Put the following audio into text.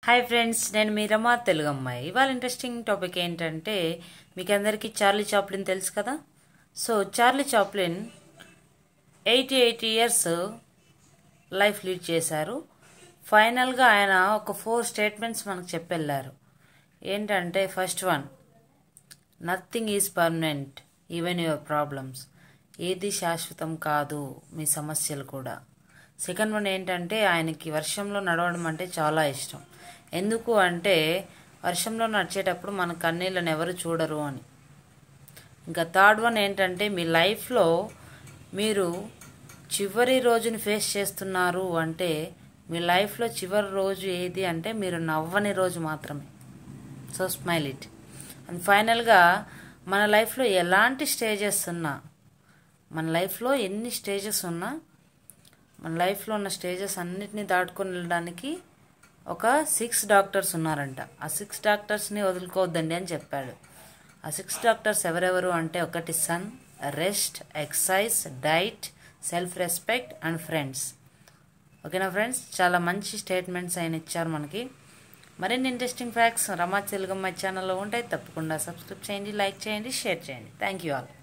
hi friends నేను మీ రమా తెలుగు అమ్మాయి ఇవాళ ఇంట్రెస్టింగ్ టాపిక్ ఏంటంటే మీకు అందరికీ చార్లీ చాప్లిన్ తెలుసు కదా so Charlie Chaplin eighty eight years life lead చేశారు ఫైనల్గా ఆయన ఒక ఫోర్ స్టేట్మెంట్స్ మనకు చెప్పెళ్ళారు ఏంటంటే first one nothing is permanent even your problems ఏది శాశ్వతం కాదు మీ సమస్యలు కూడా సెకండ్ వన్ ఏంటంటే ఆయనకి వర్షంలో నడవడం అంటే చాలా ఇష్టం ఎందుకు అంటే వర్షంలో నడిచేటప్పుడు మన కన్నీళ్ళని ఎవరు చూడరు అని ఇంకా థర్డ్ వన్ ఏంటంటే మీ లైఫ్లో మీరు చివరి రోజుని ఫేస్ చేస్తున్నారు అంటే మీ లైఫ్లో చివరి రోజు ఏది అంటే మీరు నవ్వని రోజు మాత్రమే సో స్మైల్ ఇట్ అండ్ ఫైనల్గా మన లైఫ్లో ఎలాంటి స్టేజెస్ ఉన్నా మన లైఫ్లో ఎన్ని స్టేజెస్ ఉన్నా మన లైఫ్లో ఉన్న స్టేజెస్ అన్నిటినీ దాటుకొని వెళ్ళడానికి ఒక సిక్స్ డాక్టర్స్ ఉన్నారంట ఆ సిక్స్ డాక్టర్స్ని వదులుకోవద్దండి అని చెప్పాడు ఆ సిక్స్ డాక్టర్స్ ఎవరెవరు అంటే ఒకటి sun rest exercise diet self respect and friends ఓకేనా ఫ్రెండ్స్ చాలా మంచి స్టేట్మెంట్స్ ఆయన ఇచ్చారు మనకి మరిన్ని ఇంట్రెస్టింగ్ ఫ్యాక్ట్స్ రమా తెలుగమ్మ ఛానల్లో ఉంటాయి తప్పకుండా సబ్స్క్రైబ్ చేయండి లైక్ చేయండి షేర్ చేయండి థ్యాంక్ యూ ఆల్